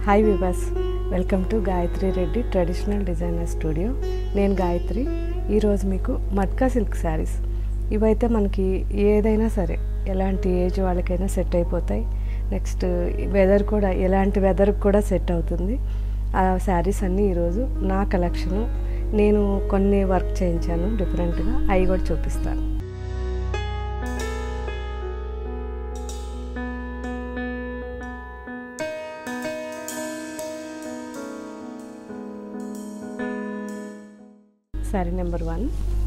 Hi viewers welcome to Gayathri Reddy traditional designer studio నేను గాయత్రి ఈరోజు మీకు మట్కా సిల్క్ శారీస్ ఇవైతే మనకి ఏదైనా సరే ఎలాంటి ఏజ్ వాళ్ళకైనా సెట్ అయిపోతాయి నెక్స్ట్ వెదర్ కూడా ఎలాంటి వెదర్కి కూడా సెట్ అవుతుంది ఆ శారీస్ అన్నీ ఈరోజు నా కలెక్షను నేను కొన్ని వర్క్ చేయించాను డిఫరెంట్గా అవి కూడా చూపిస్తాను శారీ నెంబర్ వన్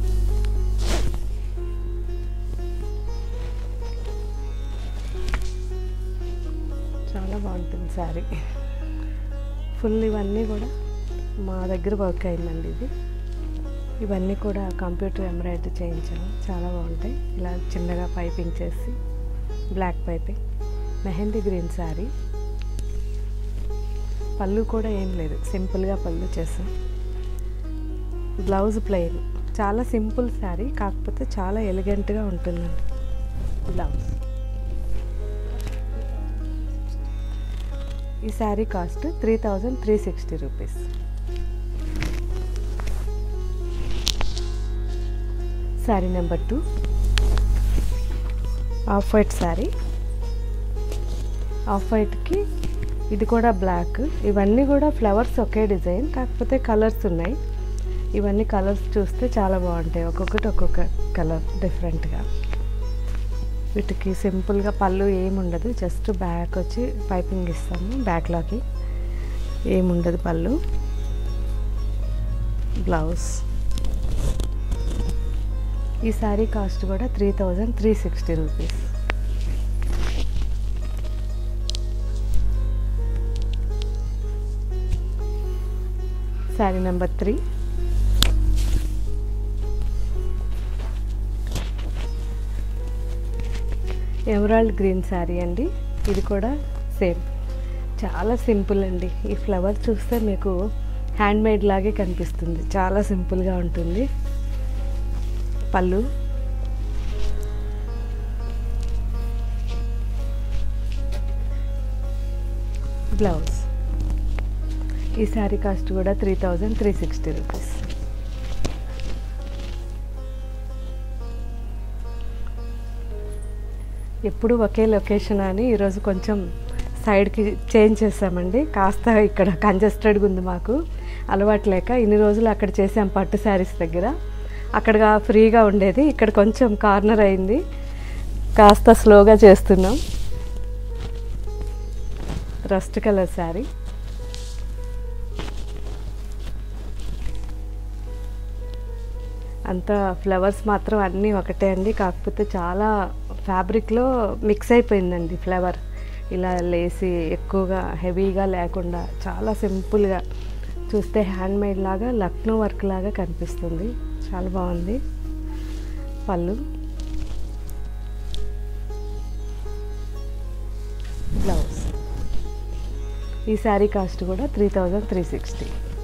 చాలా బాగుంటుంది శారీ ఫుల్ ఇవన్నీ కూడా మా దగ్గర వర్క్ అయిందండి ఇది ఇవన్నీ కూడా కంప్యూటర్ ఎంబ్రాయిడరీ చేయించాము చాలా బాగుంటాయి ఇలా చిన్నగా పైపింగ్ చేసి black piping mehndi green sari పళ్ళు కూడా ఏం లేదు సింపుల్గా పళ్ళు చేసాం బ్లౌజ్ ప్లెయిన్ చాలా సింపుల్ శారీ కాకపోతే చాలా ఎలిగెంట్గా ఉంటుందండి బ్లౌజ్ ఈ sari cost three thousand three sixty rupees sari number two off white sari off వైట్కి ఇది కూడా బ్లాక్ ఇవన్నీ కూడా ఫ్లవర్స్ ఒకే డిజైన్ కాకపోతే కలర్స్ ఉన్నాయి ఇవన్నీ కలర్స్ చూస్తే చాలా బాగుంటాయి ఒక్కొక్కటి ఒక్కొక్క కలర్ డిఫరెంట్గా వీటికి సింపుల్గా పళ్ళు ఏముండదు జస్ట్ బ్యాక్ వచ్చి పైపింగ్ ఇస్తాము బ్యాక్లోకి ఏముండదు పళ్ళు బ్లౌజ్ ఈ శారీ కాస్ట్ కూడా three thousand three sixty rupees sari number three emerald green sari అండి ఇది కూడా సేమ్ చాలా సింపుల్ అండి ఈ ఫ్లవర్ చూస్తే మీకు హ్యాండ్ మేడ్ లాగే కనిపిస్తుంది చాలా సింపుల్గా ఉంటుంది పళ్ళు బ్లౌజ్ ఈ శారీ కాస్ట్ కూడా three thousand three sixty rupees ఎప్పుడు ఒకే లొకేషన్ అని ఈరోజు కొంచెం సైడ్కి చేంజ్ చేసామండి కాస్త ఇక్కడ కంజెస్టెడ్గా ఉంది మాకు అలవాటు లేక ఇన్ని రోజులు అక్కడ చేసాం పట్టు శారీస్ దగ్గర అక్కడగా ఫ్రీగా ఉండేది ఇక్కడ కొంచెం కార్నర్ అయింది కాస్త స్లోగా చేస్తున్నాం రస్ట్ కలర్ శారీ అంతా ఫ్లవర్స్ మాత్రం అన్నీ ఒకటే అండి కాకపోతే చాలా ఫ్యాబ్రిక్లో మిక్స్ అయిపోయిందండి ఫ్లవర్ ఇలా లేసి ఎక్కువగా హెవీగా లేకుండా చాలా సింపుల్గా చూస్తే హ్యాండ్ మేడ్ లాగా లక్నో వర్క్ లాగా కనిపిస్తుంది చాలా బాగుంది పళ్ళు బ్లౌజ్ ఈ శారీ కాస్ట్ కూడా three thousand three sixty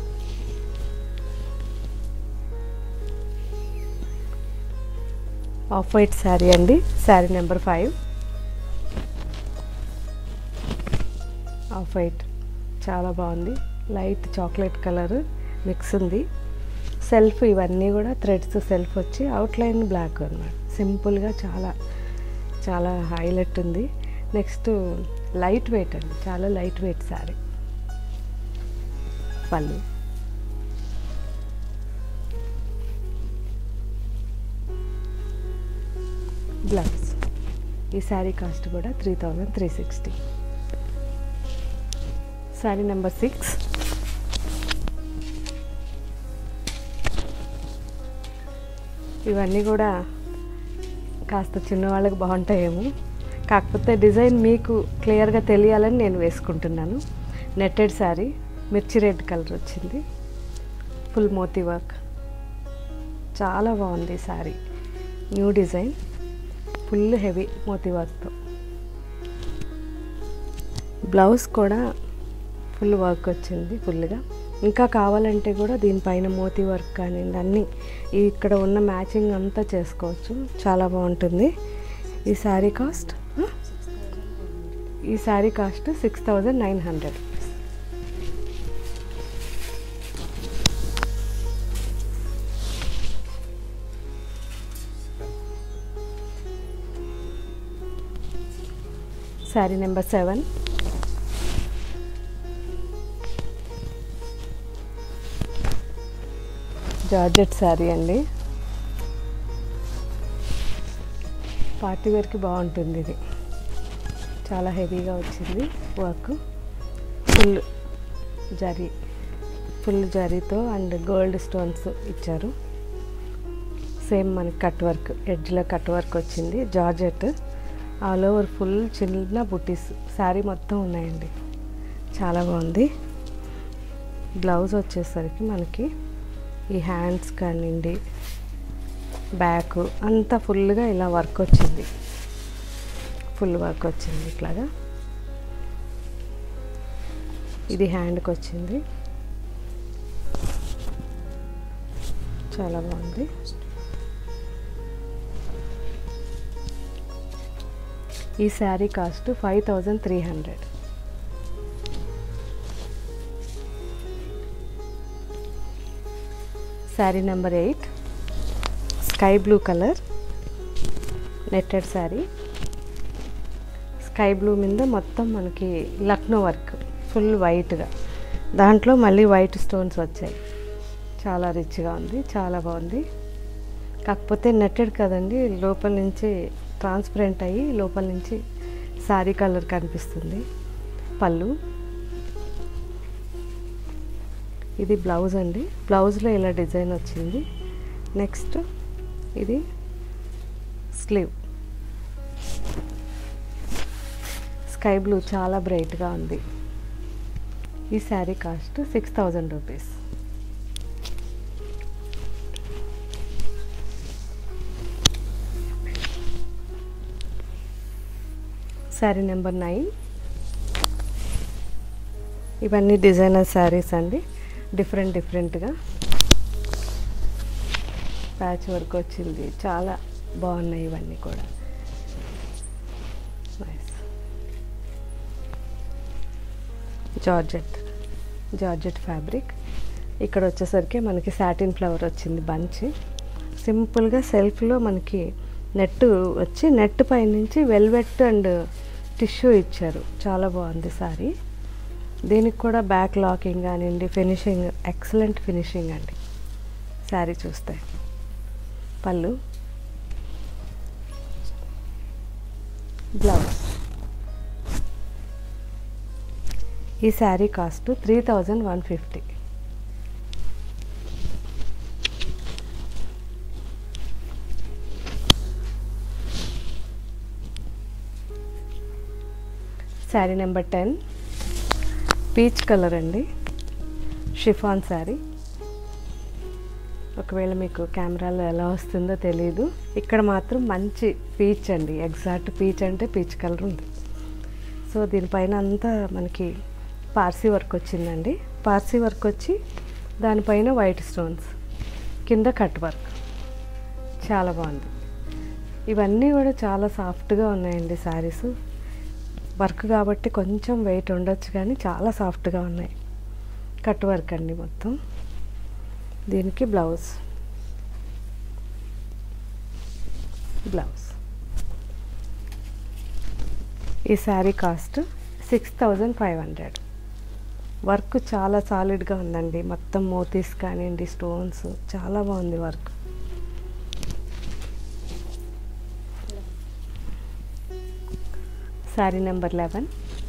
off white sari అండి sari number five off white చాలా బాగుంది లైట్ చాక్లెట్ కలర్ మిక్స్ ఉంది సెల్ఫ్ ఇవన్నీ కూడా థ్రెడ్స్ సెల్ఫ్ వచ్చి అవుట్లైన్ బ్లాక్ అన్నమాట సింపుల్గా చాలా చాలా హైలైట్ ఉంది నెక్స్ట్ లైట్ వెయిట్ అండి చాలా లైట్ వెయిట్ శారీ పళ్ళు బ్లౌజ్ ఈ శారీ కాస్ట్ కూడా three thousand three sixty sari number six ఇవన్నీ కూడా కాస్త చిన్నవాళ్ళకి బాగుంటాయేమో కాకపోతే డిజైన్ మీకు క్లియర్గా తెలియాలని నేను వేసుకుంటున్నాను netted sari mirchi red colour వచ్చింది ఫుల్ మోతీ వర్క్ చాలా బాగుంది sari new design full heavy moti వర్క్తో బ్లౌజ్ కూడా ఫుల్ వర్క్ వచ్చింది ఫుల్గా ఇంకా కావాలంటే కూడా దీనిపైన మోతీ వర్క్ కానీ అన్నీ ఇక్కడ ఉన్న మ్యాచింగ్ అంతా చేసుకోవచ్చు చాలా బాగుంటుంది ఈ శారీ కాస్ట్ ఈ sari cost six thousand nine hundred sari number seven georgette sari అండి పార్టీ వేర్కి బాగుంటుంది ఇది చాలా హెవీగా వచ్చింది వర్క్ ఫుల్ జరీ ఫుల్ జరీతో అండ్ గోల్డ్ స్టోన్స్ ఇచ్చారు సేమ్ మనకి కట్ వర్క్ ఎడ్జ్లో కట్ వర్క్ వచ్చింది జార్జెట్ ఆల్ ఓవర్ ఫుల్ చిన్న బుటీస్ శారీ మొత్తం ఉన్నాయండి చాలా బాగుంది బ్లౌజ్ వచ్చేసరికి మనకి ఈ హ్యాండ్స్ కానివ్వండి బ్యాక్ అంతా ఫుల్గా ఇలా వర్క్ వచ్చింది ఫుల్ వర్క్ వచ్చింది ఇట్లాగా ఇది హ్యాండ్కి వచ్చింది చాలా బాగుంది ఈ sari cost five thousand three hundred sari number eight sky blue colour netted sari sky blue మీద మొత్తం మనకి లక్నో వర్క్ ఫుల్ వైట్గా దాంట్లో మళ్ళీ వైట్ స్టోన్స్ వచ్చాయి చాలా రిచ్గా ఉంది చాలా బాగుంది కాకపోతే నెట్టెడ్ కదండి లోపల నుంచి ట్రాన్స్పరెంట్ అయ్యి లోపల నుంచి శారీ కలర్ కనిపిస్తుంది పళ్ళు ఇది బ్లౌజ్ అండి బ్లౌజ్లో ఇలా డిజైన్ వచ్చింది నెక్స్ట్ ఇది స్లీవ్ స్కై బ్లూ చాలా బ్రైట్గా ఉంది ఈ sari cost six thousand rupees sari number nine ఇవన్నీ డిజైనర్ శారీస్ అండి డిఫరెంట్ డిఫరెంట్గా ప్యాచ్ వర్క్ వచ్చింది చాలా బాగున్నాయి ఇవన్నీ కూడా నైస్ జార్జెట్ జార్జెట్ ఫ్యాబ్రిక్ ఇక్కడ వచ్చేసరికి మనకి సాటిన్ ఫ్లవర్ వచ్చింది బంచ్ సింపుల్గా సెల్ఫ్లో మనకి నెట్ వచ్చి నెట్ పైనుంచి వెల్వెట్ అండ్ టిష్యూ ఇచ్చారు చాలా బాగుంది సారీ దీనికి కూడా బ్యాక్ లాకింగ్ కానివ్వండి ఫినిషింగ్ ఎక్సలెంట్ ఫినిషింగ్ అండి శారీ చూస్తే పళ్ళు బ్లౌజ్ ఈ sari cost three thousand one fifty sari number ten peach colour అండి షిఫాన్ శారీ ఒకవేళ మీకు కెమెరాలో ఎలా వస్తుందో తెలియదు ఇక్కడ మాత్రం మంచి పీచ్ అండి ఎగ్జాక్ట్ పీచ్ అంటే పీచ్ కలర్ ఉంది సో దీనిపైన అంతా మనకి పార్సీ వర్క్ వచ్చిందండి పార్సీ వర్క్ వచ్చి దానిపైన వైట్ స్టోన్స్ కింద కట్ వర్క్ చాలా బాగుంది ఇవన్నీ కూడా చాలా సాఫ్ట్గా ఉన్నాయండి శారీస్ వర్క్ కాబట్టి కొంచెం వెయిట్ ఉండొచ్చు కానీ చాలా సాఫ్ట్గా ఉన్నాయి కట్ వర్క్ అండి మొత్తం దీనికి బ్లౌజ్ బ్లౌజ్ ఈ sari cost six thousand five hundred work చాలా సాలిడ్గా ఉందండి మొత్తం మోతీస్ కానివ్వండి స్టోన్స్ చాలా బాగుంది work sari number eleven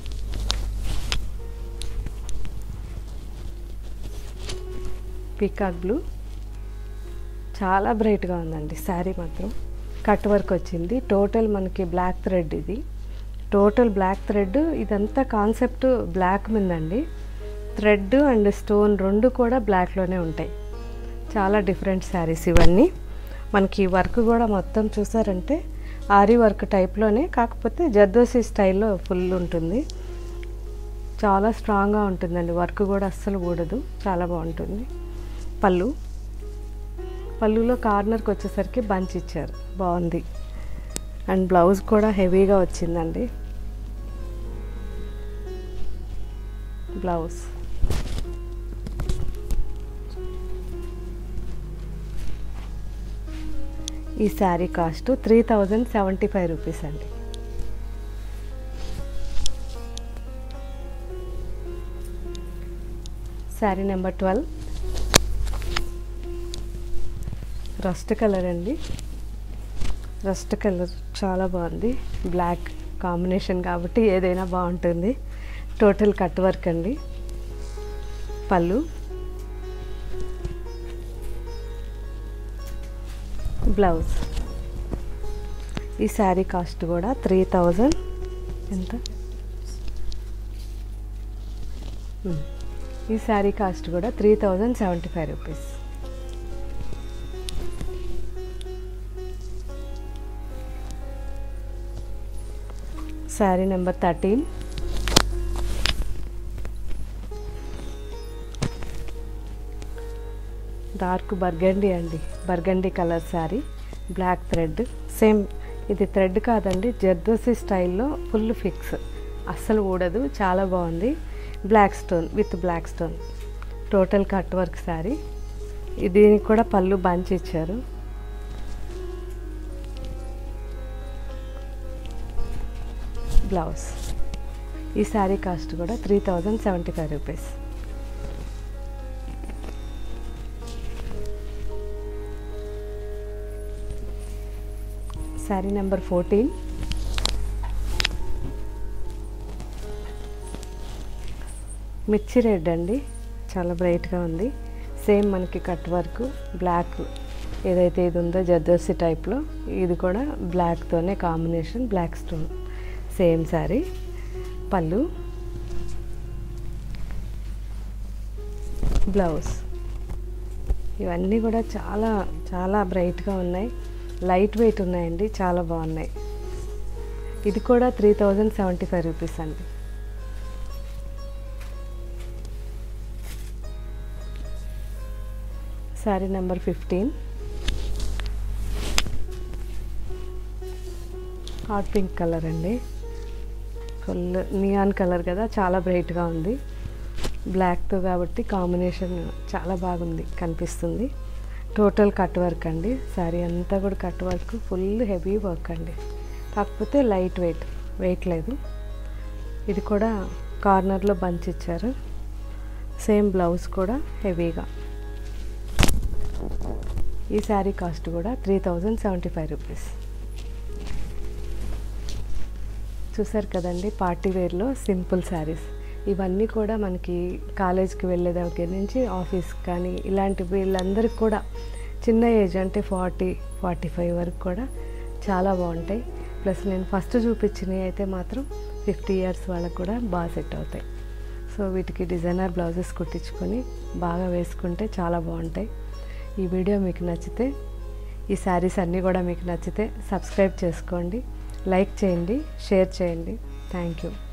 peacock blue చాలా బ్రైట్గా ఉందండి శారీ మాత్రం కట్ వర్క్ వచ్చింది టోటల్ మనకి బ్లాక్ థ్రెడ్ ఇది టోటల్ బ్లాక్ థ్రెడ్ ఇదంతా కాన్సెప్ట్ బ్లాక్ మీదండి థ్రెడ్ అండ్ స్టోన్ రెండు కూడా బ్లాక్లోనే ఉంటాయి చాలా డిఫరెంట్ శారీస్ ఇవన్నీ మనకి వర్క్ కూడా మొత్తం చూసారంటే ఆరి వర్క్ టైప్లోనే కాకపోతే జర్దోసి స్టైల్లో ఫుల్ ఉంటుంది చాలా స్ట్రాంగ్గా ఉంటుందండి వర్క్ కూడా అస్సలు ఊడదు చాలా బాగుంటుంది పళ్ళు పళ్ళులో కార్నర్కి వచ్చేసరికి బంచ్ ఇచ్చారు బాగుంది అండ్ బ్లౌజ్ కూడా హెవీగా వచ్చిందండి బ్లౌజ్ ఈ sari cost three thousand seventy five rupees అండి sari number twelve rust colour అండి రస్ట్ కలర్ చాలా బాగుంది బ్లాక్ కాంబినేషన్ కాబట్టి ఏదైనా బాగుంటుంది టోటల్ కట్ వర్క్ అండి పళ్ళు బ్లౌజ్ ఈ శారీ కాస్ట్ కూడా త్రీ థౌజండ్ ఎంత ఉమ్. ఈ శారీ కాస్ట్ కూడా three thousand seventy five rupees sari number thirteen dark burgundy అండి burgundy colour sari black thread same ఇది థ్రెడ్ కాదండి జర్దోసి స్టైల్లో ఫుల్ ఫిక్స్ అస్సలు ఊడదు చాలా బాగుంది black stone with black stone total cut work sari దీనికి కూడా పళ్ళు బంచ్ ఇచ్చారు బ్లౌజ్ ఈ శారీ కాస్ట్ కూడా three thousand seventy five rupees sari number fourteen మిర్చి రెడ్ అండి చాలా బ్రైట్గా ఉంది సేమ్ మనకి కట్ వర్క్ బ్లాక్ ఏదైతే ఇది ఉందో జర్దోసి టైప్లో ఇది కూడా బ్లాక్తోనే combination black stone same sari పళ్ళు బ్లౌజ్ ఇవన్నీ కూడా చాలా చాలా బ్రైట్గా ఉన్నాయి లైట్ వెయిట్ ఉన్నాయండి చాలా బాగున్నాయి ఇది కూడా three thousand seventy five rupees అండి sari number fifteen hot pink colour అండి ఫుల్ నియాన్ కలర్ కదా చాలా బ్రైట్గా ఉంది బ్లాక్తో కాబట్టి కాంబినేషన్ చాలా బాగుంది కనిపిస్తుంది టోటల్ కట్ వర్క్ అండి శారీ అంతా కూడా cut work full heavy work అండి కాకపోతే లైట్ వెయిట్ వెయిట్ లేదు ఇది కూడా కార్నర్లో బంచ్ ఇచ్చారు సేమ్ బ్లౌజ్ కూడా హెవీగా ఈ శారీ కాస్ట్ కూడా three thousand seventy five rupees చూసారు కదండి పార్టీ వేర్లో సింపుల్ శారీస్ ఇవన్నీ కూడా మనకి కాలేజ్కి వెళ్ళే దగ్గర నుంచి ఆఫీస్కి కానీ ఇలాంటి వీళ్ళందరికీ కూడా చిన్న ఏజ్ అంటే ఫార్టీ ఫార్టీ ఫైవ్ వరకు కూడా చాలా బాగుంటాయి ప్లస్ నేను ఫస్ట్ చూపించినవి అయితే మాత్రం ఫిఫ్టీ ఇయర్స్ వాళ్ళకు కూడా బాగా సెట్ అవుతాయి సో వీటికి డిజైనర్ బ్లౌజెస్ కుట్టించుకొని బాగా వేసుకుంటే చాలా బాగుంటాయి ఈ వీడియో మీకు నచ్చితే ఈ శారీస్ అన్నీ కూడా మీకు నచ్చితే సబ్స్క్రైబ్ చేసుకోండి లైక్ చేయండి షేర్ చేయండి థ్యాంక్ యూ